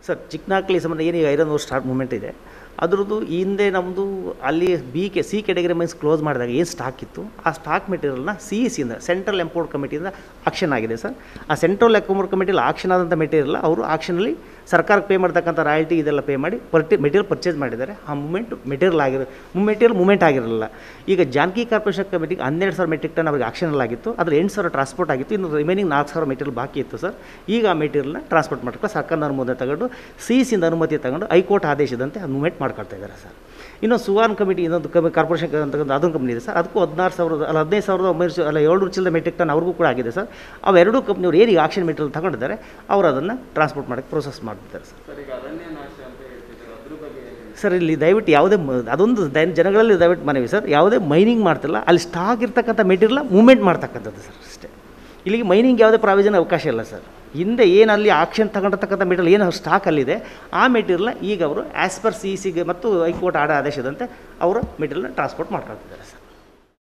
Sir ಚಿಕ್ಕನಾಕ್ಲಿ ಸಂಬಂಧ ಏನು ಈಗ ಐರನ್ ಓರ್ ಸ್ಟಾರ್ಟ್ ಮೂಮೆಂಟ್ ಇದೆ ಅದ್ರದ್ದು ಈ ಹಿಂದೆ ನಮ್ಮದು ಅಲ್ಲಿ B K C category mines close ಮಾಡಿದಾಗ ಏನು ಸ್ಟಾಕ್ ಇತ್ತು ಆ ಸ್ಟಾಕ್ ಮೆಟೀರಿಯಲ್ನ ಸಿ ಇ ಸಿಯಿಂದ ಸೆಂಟ್ರಲ್ ಎಂಪೋರ್ಟ್ ಕಮಿಟಿಯಿಂದ ಆಕ್ಷನ್ ಆಗಿದೆ ಸರ್ ಆ ಸೆಂಟ್ರಲ್ ಎಂಪೋರ್ಟ್ ಕಮಿಟಿಲಿ ಆಕ್ಷನ್ ಆದಂಥ ಮೆಟೀರಿಯಲ್ ಅವರು ಆಕ್ಷನಲ್ಲಿ ಸರ್ಕಾರಕ್ಕೆ ಪೇ ಮಾಡ್ತಕ್ಕಂಥ ರಾಯಲ್ಟಿ ಇದೆಲ್ಲ ಪೇ ಮಾಡಿ ಪರ್ಟಿ ಮೆಟೀರಿಯಲ್ ಪರ್ಚೇಸ್ ಮಾಡಿದ್ದಾರೆ ಆ ಮೂಮೆಂಟ್ ಮೆಟೀರಿಯಲ್ ಆಗಿರೋ ಮೆಟೀರಿಯಲ್ ಮೂಮೆಂಟ್ ಆಗಿರಲಿಲ್ಲ ಈಗ ಜಾನಕಿ ಕಾರ್ಪೊರೇಷನ್ ಕಮಿಟಿಗೆ ಹನ್ನೆರಡು ಸಾವಿರ ಮೆಟ್ರಿಕ್ ಟನ್ ಅವ್ರಿಗೆ ಆಕ್ಷನಲ್ಲಿ ಆಗಿತ್ತು ಅದ್ರ ಎಂಟು ಸಾವಿರ ಟ್ರಾನ್ಸ್ಪೋರ್ಟ್ ಆಗಿತ್ತು ಇನ್ನು ರಿಮೈನಿಂಗ್ ನಾಲ್ಕು ಸಾವಿರ ಮೆಟೀರಿಯಲ್ ಬಾಕಿ ಇತ್ತು ಸರ್ ಈಗ ಆ ಮೆಟೀರಿಯಲ್ನ ಟ್ರಾನ್ಸ್ಪೋರ್ಟ್ ಮಾಡ್ಕೊಂಡು ಸರ್ಕಾರದ ಅನುಮೋದನೆ ತಗೊಂಡು ಸಿ ಸಿಯಿಂದ ಅನುಮತಿ ತಗೊಂಡು ಹೈಕೋರ್ಟ್ ಆದೇಶದಂತೆ ಅದು ಮೂವ್ಮೆಂಟ್ ಮಾಡ್ಕೊಳ್ತಾ ಇದ್ದಾರೆ ಸರ್ ಇನ್ನು ಸುವಾನ್ ಕಮಿಟಿ ಇನ್ನೊಂದು ಕಮಿ ಕಾರ್ಪೊರೇಷನ್ ಅಂತಕ್ಕಂಥ ಅದೊಂದು ಕಂಪ್ನಿ ಇದೆ ಸರ್ ಅದಕ್ಕೂ ಹದಿನಾರು ಸಾವಿರದ ಅಲ್ಲ ಹದಿನೈದು ಸಾವಿರದ ಒಂಬೈನೂರು ಚಿ- ಅಲ್ಲ ಏಳ್ನೂರು ಚಿಲ್ಲರೆ ಮೆಟ್ರಿಕ್ ಟನ್ ಅವ್ರಿಗೂ ಕೂಡ ಆಗಿದೆ ಸರ್ ಅವೆರಡೂ ಕಂಪ್ನಿಯವ್ರು ಏನೀಗ ಆಕ್ಷನ್ ಮೆಟೀರಿಯಲ್ ತಗೊಂಡಿದ್ದಾರೆ ಅವರು ಅದನ್ನು ಟ್ರಾನ್ಸ್ಪೋರ್ಟ್ ಮಾಡೋಕ್ಕೆ ಪ್ರೋಸೆಸ್ ಮಾಡ್ತಿದ್ದಾರೆ ಸರ್ ಸರ್ ಈಗ ಅರಣ್ಯ ನಾಶ ಅಂತ ಹೇಳ್ತಿದ್ದಾರೆ ಅದ್ರ ಬಗ್ಗೆ ಏನು ಹೇಳ್ತೀರಾ? ಸರ್ ಇಲ್ಲಿ ದಯವಿಟ್ಟು ಯಾವುದೇ ಮ- ಅದೊಂದು ದಯ- ಜನಗಳಲ್ಲಿ ದಯವಿಟ್ಟು ಮನವಿ ಸರ್ ಯಾವುದೇ ಮೈನಿಂಗ್ ಮಾಡ್ತಿಲ್ಲ ಅಲ್ಲಿ ಸ್ಟಾಕ್ ಇರ್ತಕ್ಕಂಥ ಮೆಟೀರಿಯಲ್ ಮೂವ್ಮೆಂಟ್ ಮಾಡ್ತಕ್ಕಂಥದ್ದು ಸರ್ ಅಷ್ಟೇ ಇಲ್ಲಿಗೆ ಮೈನಿಂಗ್ ಯಾವುದೇ ಪ್ರಾವಿಷನ್ ಅವಕಾಶ ಇಲ್ಲ ಸರ್ ಹಿಂದೆ ಏನು ಅಲ್ಲಿ ಆಕ್ಷನ್ ತಗೊಂಡಿರ್ತಕ್ಕಂಥ ಮೆಟೀರಿಯಲ್ ಏನು ಸ್ಟಾಕ್ ಅಲ್ಲಿದೆ ಆ ಮೆಟೀರಿಯಲ್ನ ಈಗ ಅವರು ಆ್ಯಸ್ ಪರ್ ಸಿ ಸಿಗೆ ಮತ್ತು ಹೈಕೋರ್ಟ್ ಆಡ ಆದೇಶದಂತೆ ಅವರು ಮೆಟೀರಿಯಲ್ನ ಟ್ರಾನ್ಸ್ಪೋರ್ಟ್ ಮಾಡ್ಕೊಳ್ತಿದ್ದಾರೆ ಸರ್